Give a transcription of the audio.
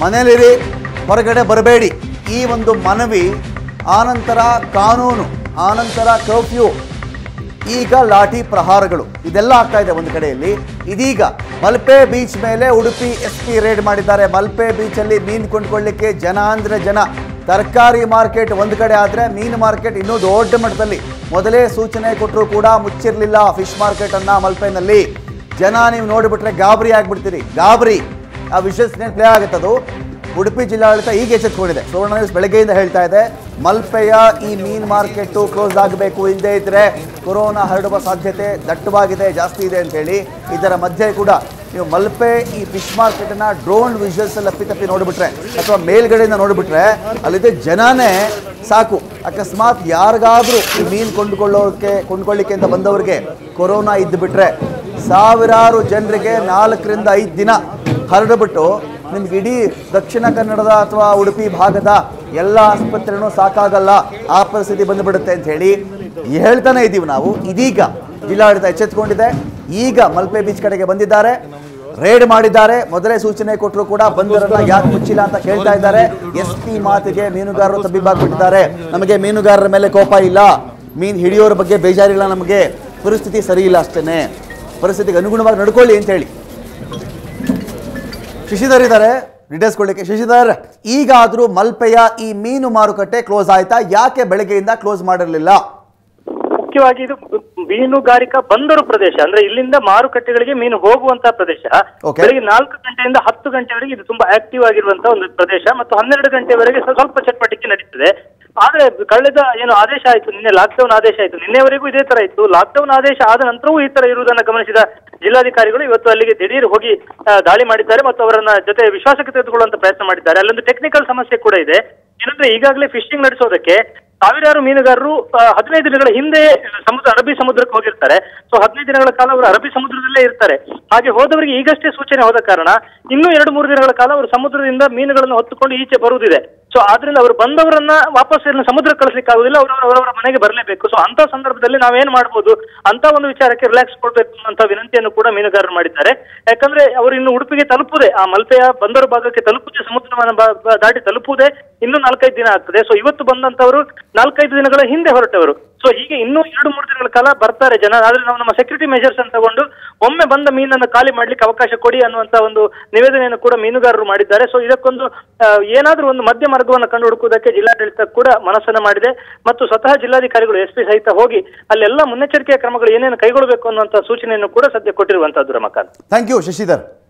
ಮನೇಲಿರಿ ಹೊರಗಡೆ ಬರಬೇಡಿ ಈ ಒಂದು ಮನವಿ ಆನಂತರ ಕಾನೂನು ಆನಂತರ ಕರ್ಫ್ಯೂ ಈಗ ಲಾಠಿ ಪ್ರಹಾರಗಳು ಇದೆಲ್ಲ ಆಗ್ತಾ ಇದೆ ಒಂದು ಕಡೆಯಲ್ಲಿ ಇದೀಗ ಮಲ್ಪೆ ಬೀಚ್ ಮೇಲೆ ಉಡುಪಿ ಎಸ್ ಪಿ ರೇಡ್ ಮಾಡಿದ್ದಾರೆ ಮಲ್ಪೆ ಬೀಚಲ್ಲಿ ಮೀನು ಕೊಂಡ್ಕೊಳ್ಳಿಕ್ಕೆ ಜನ ಅಂದ್ರೆ ಜನ ತರಕಾರಿ ಮಾರ್ಕೆಟ್ ಒಂದು ಕಡೆ ಆದರೆ ಮೀನು ಮಾರ್ಕೆಟ್ ಇನ್ನೂ ದೊಡ್ಡ ಮಟ್ಟದಲ್ಲಿ ಮೊದಲೇ ಸೂಚನೆ ಕೊಟ್ಟರು ಕೂಡ ಮುಚ್ಚಿರಲಿಲ್ಲ ಫಿಶ್ ಮಾರ್ಕೆಟ್ ಅನ್ನ ಮಲ್ಪೆನಲ್ಲಿ ಜನ ನೀವು ನೋಡಿಬಿಟ್ರೆ ಗಾಬರಿ ಆಗ್ಬಿಡ್ತೀರಿ ಗಾಬರಿ ಆ ವಿಶ್ವಸನೆ ಪ್ಲೇ ಆಗುತ್ತದು ಉಡುಪಿ ಜಿಲ್ಲಾಡಳಿತ ಈಗ ಎಚ್ಚೆತ್ಕೊಂಡಿದೆ ಸುವರ್ಣ ನ್ಯೂಸ್ ಬೆಳಗ್ಗೆಯಿಂದ ಹೇಳ್ತಾ ಇದೆ ಮಲ್ಪೆಯ ಈ ಮೀನ್ ಮಾರ್ಕೆಟ್ಟು ಕ್ಲೋಸ್ ಆಗಬೇಕು ಇಲ್ಲದೇ ಇದ್ರೆ ಕೊರೋನಾ ಹರಡುವ ಸಾಧ್ಯತೆ ದಟ್ಟವಾಗಿದೆ ಜಾಸ್ತಿ ಇದೆ ಅಂತ ಹೇಳಿ ಇದರ ಮಧ್ಯೆ ಕೂಡ ನೀವು ಮಲ್ಪೆ ಈ ಫಿಶ್ ಮಾರ್ಕೆಟನ್ನ ಡ್ರೋನ್ ವಿಜುವಲ್ಸ್ ಅಲ್ಲಿ ಅಪ್ಪಿತಪ್ಪಿ ನೋಡಿಬಿಟ್ರೆ ಅಥವಾ ಮೇಲ್ಗಡೆಯಿಂದ ನೋಡಿಬಿಟ್ರೆ ಅಲ್ಲಿದೆ ಜನನೇ ಸಾಕು ಅಕಸ್ಮಾತ್ ಯಾರಿಗಾದ್ರೂ ಈ ಮೀನು ಕೊಂಡುಕೊಳ್ಳೋಕೆ ಕೊಂಡ್ಕೊಳ್ಳಿಕ್ಕೆ ಅಂತ ಬಂದವರಿಗೆ ಕೊರೋನಾ ಇದ್ದು ಬಿಟ್ರೆ ಸಾವಿರಾರು ಜನರಿಗೆ ನಾಲ್ಕರಿಂದ ಐದು ದಿನ ಹರಡ್ಬಿಟ್ಟು ನಿಮ್ಗೆ ಇಡೀ ದಕ್ಷಿಣ ಕನ್ನಡದ ಅಥವಾ ಉಡುಪಿ ಭಾಗದ ಎಲ್ಲ ಆಸ್ಪತ್ರೆನೂ ಸಾಕಾಗಲ್ಲ ಆ ಪರಿಸ್ಥಿತಿ ಬಂದುಬಿಡುತ್ತೆ ಅಂತ ಹೇಳಿ ಹೇಳ್ತಾನೆ ಇದ್ದೀವಿ ನಾವು ಇದೀಗ ಜಿಲ್ಲಾಡಳಿತ ಎಚ್ಚೆತ್ತುಕೊಂಡಿದೆ ಈಗ ಮಲ್ಪೆ ಬೀಚ್ ಕಡೆಗೆ ಬಂದಿದ್ದಾರೆ ರೇಡ್ ಮಾಡಿದ್ದಾರೆ ಮೊದಲೇ ಸೂಚನೆ ಕೊಟ್ಟರು ಕೂಡ ಬಂದರನ್ನ ಯಾಕೆ ಮುಚ್ಚಿಲ್ಲ ಅಂತ ಕೇಳ್ತಾ ಇದ್ದಾರೆ ಎಸ್ ಪಿ ಮಾತಿಗೆ ಮೀನುಗಾರರು ತಬ್ಬಿಬ್ಬಾಗ್ಬಿಟ್ಟಿದ್ದಾರೆ ನಮಗೆ ಮೀನುಗಾರರ ಮೇಲೆ ಕೋಪ ಇಲ್ಲ ಮೀನು ಹಿಡಿಯೋರ ಬಗ್ಗೆ ಬೇಜಾರಿಲ್ಲ ನಮಗೆ ಪರಿಸ್ಥಿತಿ ಸರಿ ಇಲ್ಲ ಅಷ್ಟೇನೆ ಪರಿಸ್ಥಿತಿಗೆ ಅನುಗುಣವಾಗಿ ನಡ್ಕೊಳ್ಳಿ ಅಂತ ಹೇಳಿ ಶಶಿಧರ್ ಇದ್ದಾರೆ ಡೀಟೇಲ್ಸ್ ಕೊಡ್ಲಿಕ್ಕೆ ಶಶಿಧರ್ ಈಗಾದ್ರೂ ಮಲ್ಪೆಯ ಈ ಮೀನು ಮಾರುಕಟ್ಟೆ ಕ್ಲೋಸ್ ಆಯ್ತಾ ಯಾಕೆ ಬೆಳಗ್ಗೆಯಿಂದ ಕ್ಲೋಸ್ ಮಾಡಿರಲಿಲ್ಲ ಮುಖ್ಯವಾಗಿ ಇದು ಮೀನುಗಾರಿಕಾ ಬಂದರು ಪ್ರದೇಶ ಅಂದ್ರೆ ಇಲ್ಲಿಂದ ಮಾರುಕಟ್ಟೆಗಳಿಗೆ ಮೀನು ಹೋಗುವಂತ ಪ್ರದೇಶ Okay. ಬೆಳಿಗ್ಗೆ ನಾಲ್ಕು ಗಂಟೆಯಿಂದ ಹತ್ತು ಗಂಟೆವರೆಗೆ ಇದು ತುಂಬಾ ಆಕ್ಟಿವ್ ಆಗಿರುವಂತ ಒಂದು ಪ್ರದೇಶ ಮತ್ತು ಹನ್ನೆರಡು ಗಂಟೆವರೆಗೆ ಸ್ವ- ಸ್ವಲ್ಪ ಚಟುವಟಿಕೆ ನಡೀತದೆ ಆದ್ರೆ ಕಳೆದ ಏನು ಆದೇಶ ಆಯ್ತು ನಿನ್ನೆ ಲಾಕ್ಡೌನ್ ಆದೇಶ ಆಯ್ತು ನಿನ್ನೆವರೆಗೂ ಇದೇ ತರ ಇತ್ತು ಲಾಕ್ಡೌನ್ ಆದೇಶ ಆದ ನಂತರವೂ ಈ ತರ ಇರುವುದನ್ನು ಗಮನಿಸಿದ ಜಿಲ್ಲಾಧಿಕಾರಿಗಳು ಇವತ್ತು ಅಲ್ಲಿಗೆ ದಿಢೀರ್ ಹೋಗಿ ಆ, ದಾಳಿ ಮಾಡಿದ್ದಾರೆ ಮತ್ತು ಅವರನ್ನ ಜೊತೆ ವಿಶ್ವಾಸಕ್ಕೆ ತೆಗೆದುಕೊಳ್ಳುವಂತ ಪ್ರಯತ್ನ ಮಾಡಿದ್ದಾರೆ ಅಲ್ಲೊಂದು ಟೆಕ್ನಿಕಲ್ ಸಮಸ್ಯೆ ಕೂಡ ಇದೆ ಏನಂದ್ರೆ ಈಗಾಗಲೇ ಫಿಶಿಂಗ್ ನಡೆಸೋದಕ್ಕೆ ಸಾವಿರಾರು ಮೀನುಗಾರರು ಆ, ಹದಿನೈದು ದಿನಗಳ ಹಿಂದೆ ಸಮುದ್ರ ಅರಬ್ಬಿ ಸಮುದ್ರಕ್ಕೆ ಹೋಗಿರ್ತಾರೆ ಸೊ ಹದಿನೈದು ದಿನಗಳ ಕಾಲ ಅವರು ಅರಬ್ಬಿ ಸಮುದ್ರದಲ್ಲೇ ಇರ್ತಾರೆ ಹಾಗೆ ಹೋದವರಿಗೆ ಈಗಷ್ಟೇ ಸೂಚನೆ ಹೋದ ಕಾರಣ ಇನ್ನೂ ಎರಡು ಮೂರು ದಿನಗಳ ಕಾಲ ಅವರು ಸಮುದ್ರದಿಂದ ಮೀನುಗಳನ್ನು ಹೊತ್ತುಕೊಂಡು ಈಚೆ ಬರುವುದಿದೆ ಸೊ ಆದ್ರಿಂದ ಅವರು ಬಂದವರನ್ನ ವಾಪಸ್ ಇಲ್ಲಿ ಸಮುದ್ರ ಕಳಿಸ್ಲಿಕ್ಕೆ ಆಗುದಿಲ್ಲ ಅವರು ಅವರವರ ಮನೆಗೆ ಬರಲೇಬೇಕು ಸೊ ಅಂತ ಸಂದರ್ಭದಲ್ಲಿ ನಾವೇನ್ ಮಾಡ್ಬೋದು ಅಂತ ಒಂದು ವಿಚಾರಕ್ಕೆ ರಿಲ್ಯಾಕ್ಸ್ ಕೊಡ್ಬೇಕು ಅಂತ ವಿನಂತಿಯನ್ನು ಕೂಡ ಮೀನುಗಾರರು ಮಾಡಿದ್ದಾರೆ ಯಾಕಂದ್ರೆ ಅವರು ಇನ್ನು ಉಡುಪಿಗೆ ತಲುಪುದೇ ಆ ಮಲ್ಪೆಯ ಬಂದರು ಭಾಗಕ್ಕೆ ತಲುಪುದೇ ಸಮುದ್ರವನ್ನು ಬ- ಬ- ದಾಟಿ ತಲುಪುವುದೇ ಇನ್ನೂ ನಾಲ್ಕೈದು ದಿನ ಆಗ್ತದೆ ಸೊ ಇವತ್ತು ಬಂದಂತವರು ನಾಲ್ಕೈದು ದಿನಗಳ ಹಿಂದೆ ಹೊರಟವರು ಸೊ ಹೀಗೆ ಇನ್ನೂ ಎರಡು ಮೂರು ದಿನಗಳ ಕಾಲ ಬರ್ತಾರೆ ಜನ ಆದ್ರೆ ನಾವು ನಮ್ಮ ಸೆಕ್ಯೂರಿಟಿ ಮೆಜರ್ಸ್ ಅನ್ನು ತಗೊಂಡು ಒಮ್ಮೆ ಬಂದ ಮೀನನ್ನು ಖಾಲಿ ಮಾಡ್ಲಿಕ್ಕೆ ಅವಕಾಶ ಕೊಡಿ ಅನ್ನುವಂತ ಒಂದು ನಿವೇದನೆಯನ್ನು ಕೂಡ ಮೀನುಗಾರರು ಮಾಡಿದ್ದಾರೆ ಸೊ ಇದಕ್ಕೊಂದು ಆ, ಏನಾದ್ರೂ ಒಂದು ಮಧ್ಯ ಮಾರ್ಗವನ್ನು ಕಂಡು ಹುಡುಕುವುದಕ್ಕೆ ಜಿಲ್ಲಾಡಳಿತ ಕೂಡ ಮನಸ್ಸನ್ನ ಮಾಡಿದೆ ಮತ್ತು ಸ್ವತಃ ಜಿಲ್ಲಾಧಿಕಾರಿಗಳು ಎಸ್ ಪಿ ಸಹಿತ ಹೋಗಿ ಅಲ್ಲೆಲ್ಲ ಮುನ್ನೆಚ್ಚರಿಕೆಯ ಕ್ರಮಗಳು ಏನೇನು ಕೈಗೊಳ್ಳಬೇಕು ಅನ್ನುವಂತ ಸೂಚನೆಯನ್ನು ಕೂಡ ಸದ್ಯ ಕೊಟ್ಟಿರುವಂತದ್ದು ರಮಕಾಂತ್ ಥ್ಯಾಂಕ್ ಯು ಶಶಿಧರ್